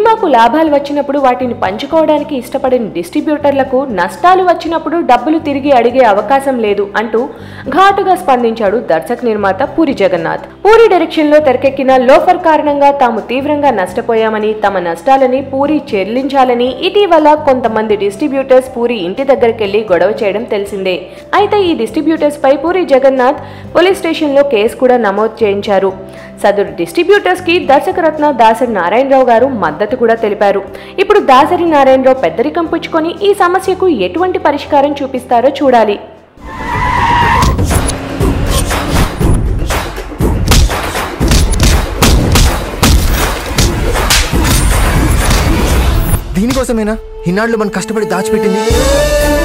సినిమాకు లాభాలు వచ్చినప్పుడు వాటిని పంచుకోవడానికి ఇష్టపడిన డిస్ట్రిబ్యూటర్లకు నష్టాలు వచ్చినప్పుడు డబ్బులు తిరిగి అడిగే అవకాశం లేదు అంటూ ఘాటుగా స్పందించాడు దర్శక నిర్మాత పూరి జగన్నాథ్ పూరి డైరెక్షన్ లో తెరకెక్కిన లోఫర్ కారణంగా తాము తీవ్రంగా నష్టపోయామని తమ నష్టాలని పూరి చెల్లించాలని ఇటీవల కొంతమంది డిస్ట్రిబ్యూటర్స్ పూరి ఇంటి దగ్గరికెళ్లి గొడవ చేయడం తెలిసిందే అయితే ఈ డిస్ట్రిబ్యూటర్స్ పై పూరి జగన్నాథ్ పోలీస్ స్టేషన్ లో కేసు కూడా నమోదు చేయించారు సదరు డిస్ట్రిబ్యూటర్స్ కి దర్శకరత్న దాసరి నారాయణరావు గారు మద్దతు కూడా తెలిపారు ఇప్పుడు దాసరి నారాయణరావు పెద్దరికం పుచ్చుకొని ఈ సమస్యకు ఎటువంటి పరిష్కారం చూపిస్తారో చూడాలి దీనికోసమేనా ఇన్నాళ్ళు మనం కష్టపడి దాచిపెట్టింది